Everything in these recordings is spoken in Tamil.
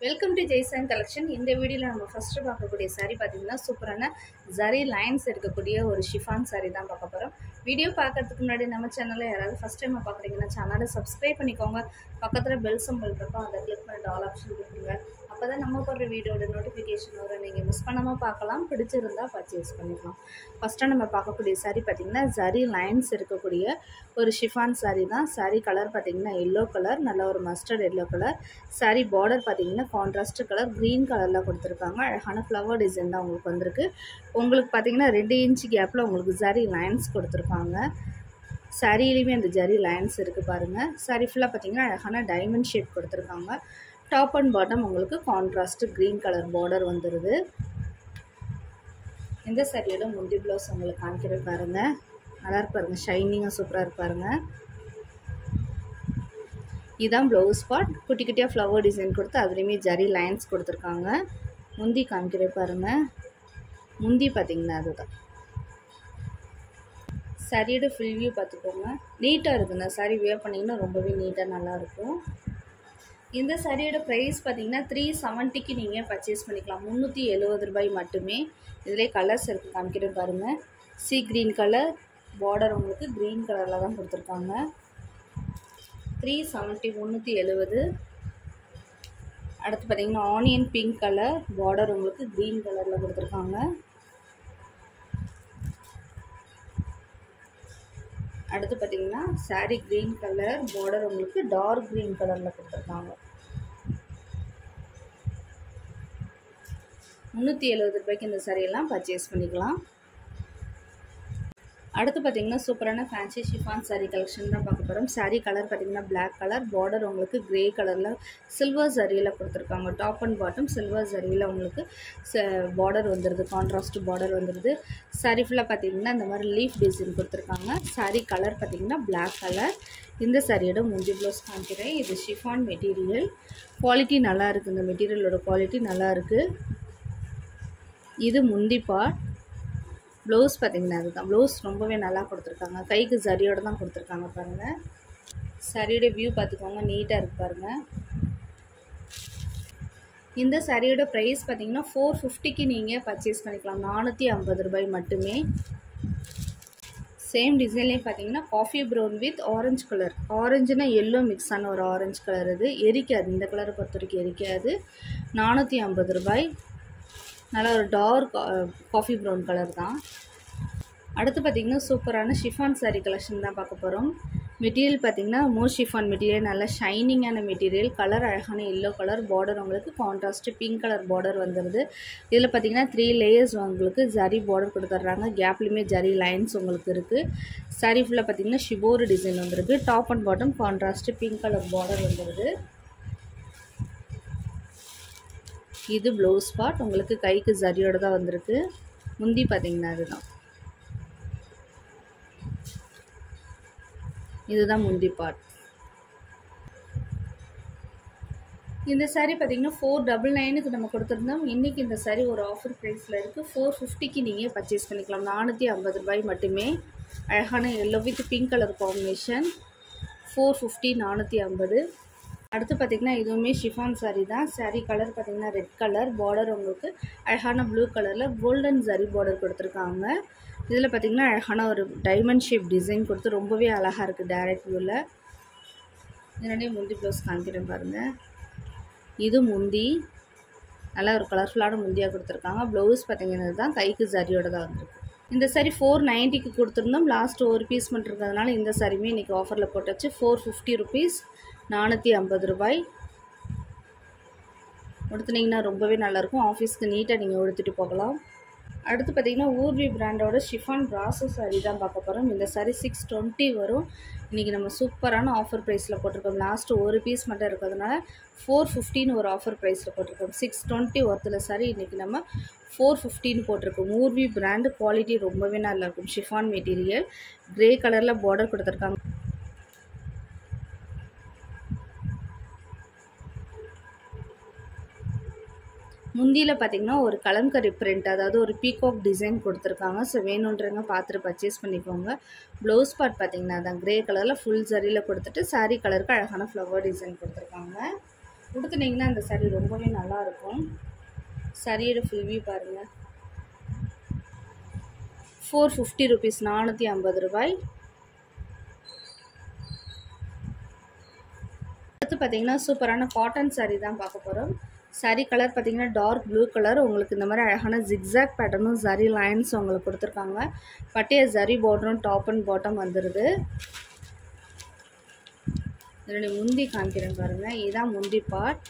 வெல்கம் டு ஜெய்சன் கலெக்ஷன் இந்த வீடியோவில் நம்ம ஃபஸ்ட்டு பார்க்கக்கூடிய saree பார்த்தீங்கன்னா சூப்பரான ஜரி லைன்ஸ் இருக்கக்கூடிய ஒரு ஷிஃபான் saree தான் பார்க்க போகிறோம் வீடியோ பார்க்கறதுக்கு முன்னாடி நம்ம சேனலில் யாராவது ஃபஸ்ட் டைம் பார்க்குறீங்கன்னா சேனலை சப்ஸ்கிரைப் பண்ணிக்கோங்க பக்கத்தில் பெல் சிம்பிள் இருக்கும் அதை கிளிக் பண்ணிட்டு ஆல் ஆப்ஷன் கொடுத்துருங்க அப்போ தான் நம்ம போடுற வீடியோட நோட்டிஃபிகேஷன் வரும் நீங்கள் மிஸ் பண்ணாமல் பார்க்கலாம் பிடிச்சிருந்தா பர்ச்சேஸ் பண்ணிக்கலாம் ஃபஸ்ட்டாக நம்ம பார்க்கக்கூடிய saree பார்த்தீங்கன்னா ஜரி லைன்ஸ் இருக்கக்கூடிய ஒரு ஷிஃபான் saree தான் saree கலர் பார்த்தீங்கன்னா எல்லோ கலர் நல்ல ஒரு mustard yellow colour saree border பார்த்தீங்கன்னா கான்ட்ராஸ்ட் கலர் க்ரீன் கலரில் கொடுத்துருக்காங்க அழகான ஃப்ளவர் டிசைன் தான் உங்களுக்கு வந்திருக்கு உங்களுக்கு பார்த்தீங்கன்னா ரெண்டு இன்ச் கேப்பில் உங்களுக்கு ஜரி லைன்ஸ் கொடுத்துருக்காங்க சாரியிலையுமே அந்த ஜரி லைன்ஸ் இருக்குது பாருங்கள் சாரி ஃபுல்லாக பார்த்தீங்கன்னா அழகான டைமண்ட் ஷேப் கொடுத்துருக்காங்க டாப் அண்ட் பாட்டம் உங்களுக்கு கான்ட்ராஸ்ட் க்ரீன் கலர் பார்டர் வந்துடுது இந்த சாரியோட முந்தி ப்ளவுஸ் உங்களுக்கு காமிக்கிறது பாருங்கள் நல்லா இருக்கு பாருங்க ஷைனிங்காக சூப்பராக இருக்கு பாருங்க இதுதான் ப்ளவுஸ் பார்ட் குட்டி குட்டியாக ஃப்ளவர் டிசைன் கொடுத்து அதுலேயுமே ஜரி லைன்ஸ் கொடுத்துருக்காங்க முந்தி காமிக்கிறே பாருங்க முந்தி பார்த்தீங்கன்னா அதுதான் சாரியோட ஃபுல் வியூ பார்த்துக்கோங்க நீட்டாக இருக்குங்க சாரி வியர் பண்ணிங்கன்னா ரொம்பவே நீட்டாக நல்லாயிருக்கும் இந்த சாரியோட ப்ரைஸ் பார்த்தீங்கன்னா த்ரீ செவன்ட்டிக்கு நீங்கள் பர்ச்சேஸ் பண்ணிக்கலாம் முந்நூற்றி எழுபது ரூபாய் மட்டுமே இதிலே கலர்ஸ் இருக்குது காமிக்கிறேன் பாருங்கள் சி க்ரீன் கலர் பார்டர் உங்களுக்கு க்ரீன் கலரில் தான் கொடுத்துருக்காங்க த்ரீ செவன்ட்டி முந்நூற்றி எழுபது அடுத்து பார்த்தீங்கன்னா ஆனியன் பிங்க் கலர் பார்டர் உங்களுக்கு க்ரீன் கலரில் கொடுத்துருக்காங்க அடுத்து பார்த்தீங்கன்னா சாரீ க்ரீன் கலர் பார்டர் உங்களுக்கு டார்க் க்ரீன் கலரில் கொடுத்துருக்காங்க முந்நூற்றி எழுபது ரூபாய்க்கு இந்த சாரியெல்லாம் பர்ச்சேஸ் பண்ணிக்கலாம் அடுத்து பார்த்தீங்கன்னா சூப்பரான ஃபேன்சி ஷிஃபான் சாரீ கலெக்ஷன் தான் பார்க்க போகிறோம் சாரீ கலர் பார்த்தீங்கன்னா பிளாக் கலர் பார்டர் உங்களுக்கு க்ரே கலரில் சில்வர் சரியில் கொடுத்துருக்காங்க டாப் அண்ட் பாட்டம் சில்வர் சரியில் உங்களுக்கு பார்டர் வந்துடுது கான்ட்ராஸ்ட் பார்டர் வந்துடுது சாரீ ஃபுல்லாக பார்த்தீங்கன்னா இந்த மாதிரி லீஃப் டிசைன் கொடுத்துருக்காங்க சாரீ கலர் பார்த்தீங்கன்னா பிளாக் கலர் இந்த சாரியோட முந்தி ப்ளவுஸ் காமிக்கிறேன் இது ஷிஃபான் மெட்டீரியல் குவாலிட்டி நல்லா இருக்குது இந்த மெட்டீரியலோட குவாலிட்டி நல்லா இருக்குது இது முந்தி பார்ட் ப்ளவுஸ் பார்த்தீங்கன்னா அதுதான் ப்ளவுஸ் ரொம்பவே நல்லா கொடுத்துருக்காங்க கைக்கு சரியோட தான் கொடுத்துருக்காங்க பாருங்கள் சரியோட வியூ பார்த்துக்கோங்க நீட்டாக இருக்கு பாருங்கள் இந்த சாரியோட ப்ரைஸ் பார்த்தீங்கன்னா ஃபோர் ஃபிஃப்டிக்கு நீங்கள் பர்ச்சேஸ் பண்ணிக்கலாம் நானூற்றி ஐம்பது ரூபாய் மட்டுமே சேம் டிசைன்லேயே பார்த்தீங்கன்னா coffee brown with orange colour ஆரஞ்சுனா எல்லோ மிக்ஸ் ஆன ஒரு ஆரஞ்சு கலர் இது எரிக்காது இந்த கலரை பொறுத்த வரைக்கும் எரிக்காது நானூற்றி ஐம்பது ரூபாய் நல்லா ஒரு டார்க் காஃபி ப்ரௌன் கலர் தான் அடுத்து பார்த்திங்கன்னா சூப்பரான ஷிஃபான் சாரீ கலெக்ஷன் தான் பார்க்க போகிறோம் மெட்டீரியல் பார்த்திங்கன்னா மோ ஷிஃபான் மெட்டீரியல் நல்லா ஷைனிங்கான மெட்டீரியல் கலர் அழகான எல்லோ கலர் பார்டர் உங்களுக்கு கான்ட்ராஸ்ட்டு பிங்க் கலர் பார்டர் வந்துடுது இதில் பார்த்திங்கன்னா த்ரீ லேயர்ஸ் உங்களுக்கு ஜரி பார்டர் கொடுத்துட்றாங்க கேப்லேயுமே ஜரி லைன்ஸ் உங்களுக்கு இருக்குது சாரீ ஃபுல்லாக பார்த்திங்கன்னா ஷிபோரு டிசைன் வந்துருக்கு top and bottom contrast pink colour border வந்துடுது இது ப்ளவுஸ் பார்ட் உங்களுக்கு கைக்கு ஜரியோட தான் வந்திருக்கு முந்தி பார்த்தீங்கன்னா அதுதான் இதுதான் முந்தி பார்ட் இந்த சாரீ பார்த்தீங்கன்னா ஃபோர் டபுள் நைனுக்கு நம்ம கொடுத்துருந்தோம் இன்றைக்கி இந்த சாரீ ஒரு ஆஃபர் ப்ரைஸில் இருக்குது ஃபோர் ஃபிஃப்டிக்கு நீங்கள் பர்ச்சேஸ் பண்ணிக்கலாம் நானூற்றி ஐம்பது ரூபாய் மட்டுமே அழகான yellow with pink colour combination four fifty நானூற்றி ஐம்பது அடுத்து பார்த்திங்கன்னா இதுவுமே ஷிஃபான் சாரீ தான் சாரீ கலர் பார்த்திங்கன்னா ரெட் கலர் பார்டர் உங்களுக்கு அழகான ப்ளூ கலரில் கோல்டன் ஜரி பார்டர் கொடுத்துருக்காங்க இதில் பார்த்திங்கன்னா அழகான ஒரு டைமண்ட் ஷேப் டிசைன் கொடுத்து ரொம்பவே அழகாக இருக்குது டேரக்ட் வியூவில் இதனுடைய முந்தி ப்ளவுஸ் காமிக்கிறேன் பாருங்கள் இது முந்தி நல்லா ஒரு கலர்ஃபுல்லான முந்தியாக கொடுத்துருக்காங்க ப்ளவுஸ் பார்த்திங்கன்னா தான் கைக்கு ஜரியோட தான் வந்திருக்கு இந்த சாரி ஃபோர் நைன்ட்டிக்கு கொடுத்துருந்தோம் லாஸ்ட் ஒரு பீஸ் மட்டும் இருக்கிறதுனால இந்த சாரியுமே இன்றைக்கி ஆஃபரில் போட்டாச்சு ஃபோர் ஃபிஃப்டி ருபீஸ் நானூற்றி ஐம்பது ரூபாய் உடுத்துனீங்கன்னா ரொம்பவே நல்லாயிருக்கும் ஆஃபீஸ்க்கு நீட்டாக நீங்கள் உடுத்துட்டு போகலாம் அடுத்து பார்த்திங்கன்னா ஊர்வி பிராண்டோட ஷிஃபான் ப்ராசோ சாரீ தான் பார்க்க போகிறோம் இந்த சாரீ சிக்ஸ் டுவெண்ட்டி வரும் இன்றைக்கி நம்ம சூப்பரான ஆஃபர் ப்ரைஸில் போட்டிருக்கோம் லாஸ்ட்டு ஒரு பீஸ் மட்டும் இருக்கிறதுனால ஃபோர் ஃபிஃப்டின்னு ஒரு ஆஃபர் ப்ரைஸில் போட்டிருக்கோம் சிக்ஸ் டுவெண்ட்டி ஒருத்தில் சாரி இன்றைக்கி நம்ம ஃபோர் ஃபிஃப்டின்னு போட்டிருக்கோம் ஊர்வி பிராண்டு குவாலிட்டி ரொம்பவே நல்லாயிருக்கும் ஷிஃபான் மெட்டீரியல் க்ரே கலரில் பார்டர் கொடுத்துருக்காங்க முந்தியில் பார்த்தீங்கன்னா ஒரு கலம்கரி பிரிண்ட் அதாவது ஒரு பீகாக் டிசைன் கொடுத்துருக்காங்க ஸோ வேணுன்றவங்க பார்த்துட்டு பர்ச்சேஸ் பண்ணிக்கோங்க ப்ளவுஸ் பார்ட் பார்த்தீங்கன்னா அதான் க்ரே கலரில் ஃபுல் ஜரியில் கொடுத்துட்டு saree கலருக்கு அழகான ஃப்ளவர் டிசைன் கொடுத்துருக்காங்க உடுத்துனீங்கன்னா இந்த saree ரொம்பவே நல்லா இருக்கும் சரியோட ஃபுல் வியூ பாருங்கள் ஃபோர் ஃபிஃப்டி ருபீஸ் நானூற்றி ஐம்பது ரூபாய் அடுத்து பார்த்தீங்கன்னா சூப்பரான காட்டன் saree தான் பார்க்க போகிறோம் saree கலர் பார்த்தீங்கன்னா டார்க் ப்ளூ கலர் உங்களுக்கு இந்த மாதிரி அழகான ஜிக்ஸாக் பேட்டர்னும் ஜரி லைன்ஸ் உங்களுக்கு கொடுத்துருக்காங்க பட்டைய ஜரி பார்டரும் டாப் அண்ட் பாட்டம் வந்துடுது இதனுடைய முந்தி காமிக்கிறேன் பாருங்கள் இதுதான் முந்தி பார்ட்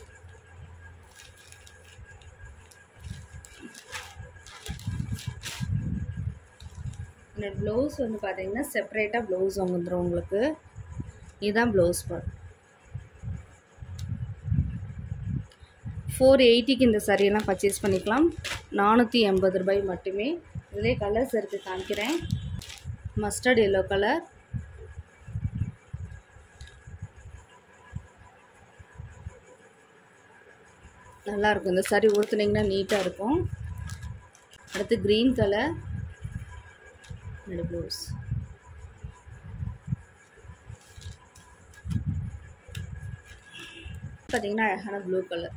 இந்த ப்ளவுஸ் வந்து பார்த்தீங்கன்னா செப்பரேட்டாக ப்ளவுஸ் வந்துடும் உங்களுக்கு இதுதான் ப்ளவுஸ் பார்ட் ஃபோர் எயிட்டிக்கு இந்த சரியெல்லாம் பர்ச்சேஸ் பண்ணிக்கலாம் நானூற்றி எண்பது ரூபாய் மட்டுமே இதிலே கலர்ஸ் இருக்குது காமிக்கிறேன் மஸ்டர்ட் எல்லோ கலர் நல்லாயிருக்கும் இந்த saree உடுத்துனீங்கன்னா நீட்டாக இருக்கும் அடுத்து க்ரீன் கலர் ப்ளவுஸ் பார்த்தீங்கன்னா அழகான ப்ளூ கலர்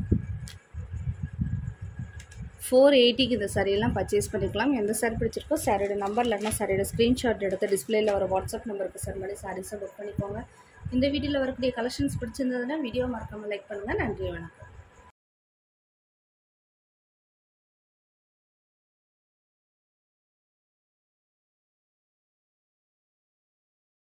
ஃபோர் எயிட்டிக்கு இந்த சாரியெல்லாம் பர்ச்சேஸ் பண்ணிக்கலாம் எந்த சாரி பிடிச்சிருக்கோ சாரியோட நம்பர் இல்லைன்னா சாரியோட ஸ்க்ரீன்ஷாட் எடுத்து டிஸ்பிளேயில் வர வாட்ஸ்அப் நம்பருக்கு சார் மாதிரி சாரீஸை புக் பண்ணிக்கோங்க இந்த வீடியோவில் வரக்கூடிய கலெக்ஷன்ஸ் பிடிச்சிருந்ததுன்னா வீடியோ மறக்காமல் லைக் பண்ணுங்கள் நன்றி வணக்கம்